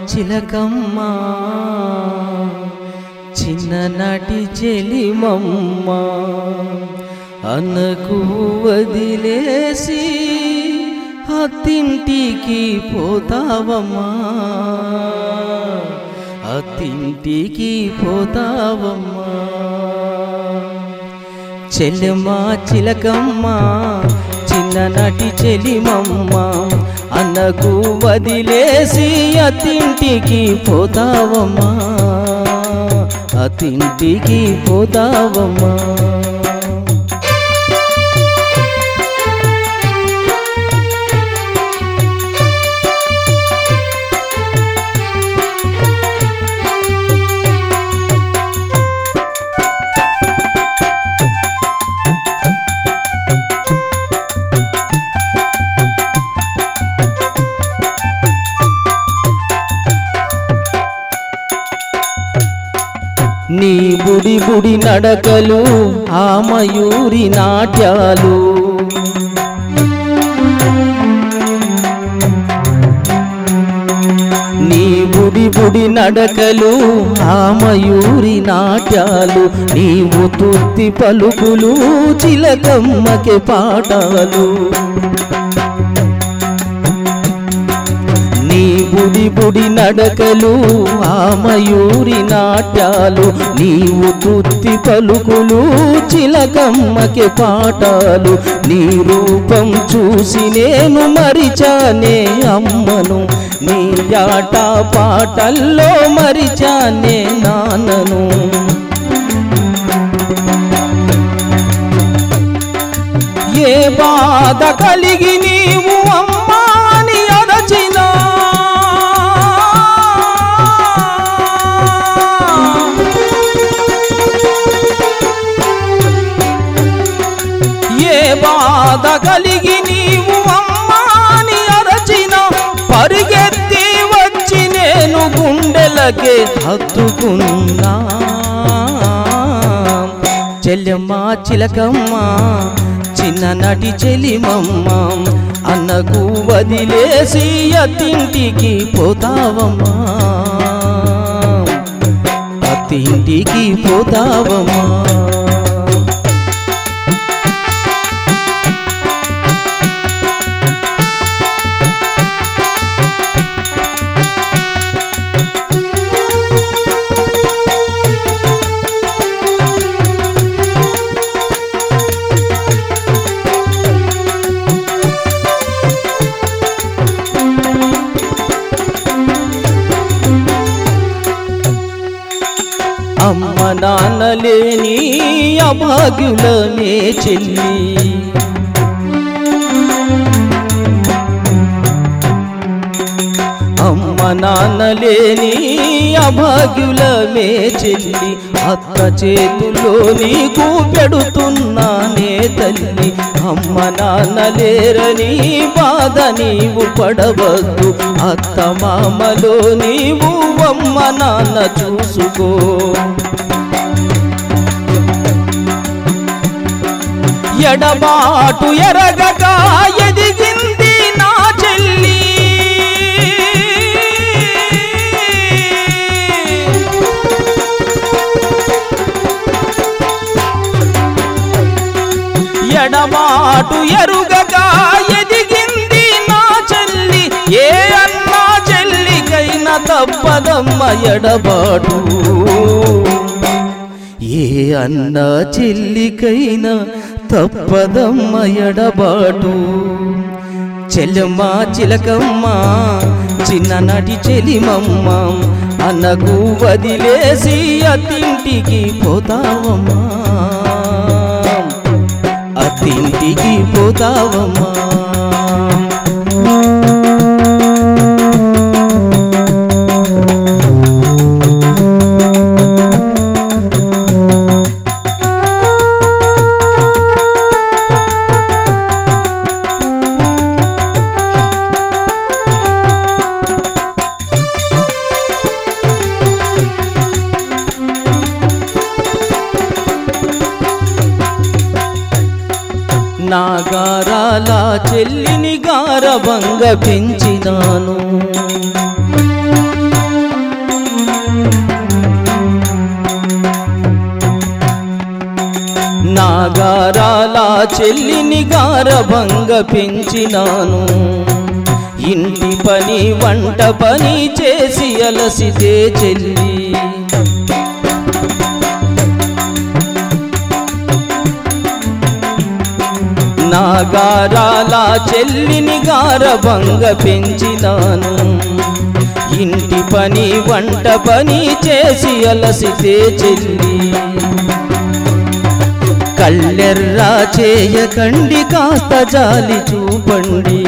చిలకమ్మ చిన్ననాటి చెలిమమ్మ అన్నకు వదిలేసి అత్తింటికి పోతావమ్మా అత్తింటికి పోతావమ్మా చెల్లెమ్మ చిలకమ్మ చిన్ననాటి చెలిమమ్మ అన్నకు వదిలేసి అతింటికి పోతావమ్మా అతింటికి పోతావమ్మా నీ బుడి బుడి నడకలు ఆ మయూరి నాట్యాలు నీ బుడి బుడి నడకలు ఆ మయూరి నాట్యాలు నీవు తుత్తి పలుకులు చిలకమ్మకి పాఠాలు నీ బుడి బుడి నడకలు ఆ మయూరి నాట్యాలు నీవు తుత్తి పలుకులు చిలకమ్మకి పాఠాలు నీ రూపం చూసి నేను మరిచానే అమ్మను నీ ఆట పాటల్లో మరిచానే నాన్నను ఏ బాధ కలిగి నీవు అమ్మాని అరచినా ఏ బాధ కలిగి నీవు అమ్మాని అరచిన పరిగెత్తి వచ్చి నేను గుండెలకే హత్తుకున్నా చెల్లెమ్మ చిలకమ్మ చిన్ననాటి చెలిమమ్మ అన్నకు వదిలేసి అత్తింటికి పోతావమ్మా అత్తింటికి పోతావమ్మా అమ్మ నాన్నలేని అభాగ్యులనే చెల్లి అమ్మ నాన్నలేని అభాగ్యులమే చెల్లి అత్త చేతుల్లో నీకు పెడుతున్నానే తల్లి అమ్మ నాన్నలేరని బాధ నీవు పడవద్దు అత్త మామలో నీవు అమ్మ నాన్న చూసుకో ఎడబాటు ఎరగక ఎదిగింది నా చెల్లి ఎడబాటు ఎరుగక ఎదిగింది నా చెల్లి ఏ అన్నా చెల్లికైనా తప్పదమ్మ ఎడబాటు ఏ అన్న చెల్లికైనా తప్పదమ్మ ఎడబాటు చెల్లెమ్మ చిలకమ్మ చిన్ననాటి చెలిమమ్మ అన్నకు వదిలేసి అత్తింటికి పోతావమ్మా అత్తింటికి పోతావమ్మా నా గారాల చెల్లిని గారవంగ పెంచినాను నాగారాల చెల్లిని గారభంగ పెంచినాను ఇంటి పని వంట పని చేసి అలసితే చెల్లి నాగారాల చెల్లిని గారభంగ పెంచినాను ఇంటి పని వంట పని చేసి అలసితే చెల్లి కళ్ళెర్రా చేయకండి కాస్త జాలి చూపండి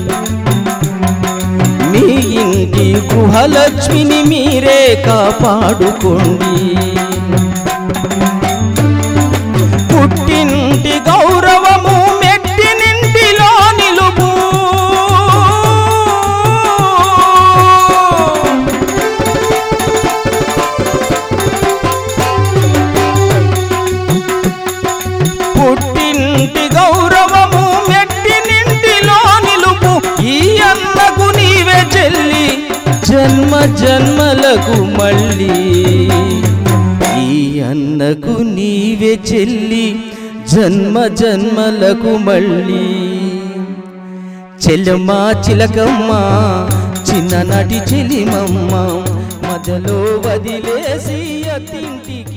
మీ ఇంటి గృహలక్ష్మిని మీరే కాపాడుకోండి పుట్టింటి గౌరవము మెట్టినింటిలో నిలుపు పుట్టింటి గౌరవము మెట్టినింటిలో నిలుపు ఈ అన్నకు నీవే చెల్లి జన్మ జన్మలకు మళ్ళీ ఈ అన్నకు నీవే చెల్లి జన్మ జన్మలకు మళ్ళీ చెల్లమ్మ చిలకమ్మ చిన్ననాటి చెలిమమ్మ మధ్యలో వదిలేసి అతింటికి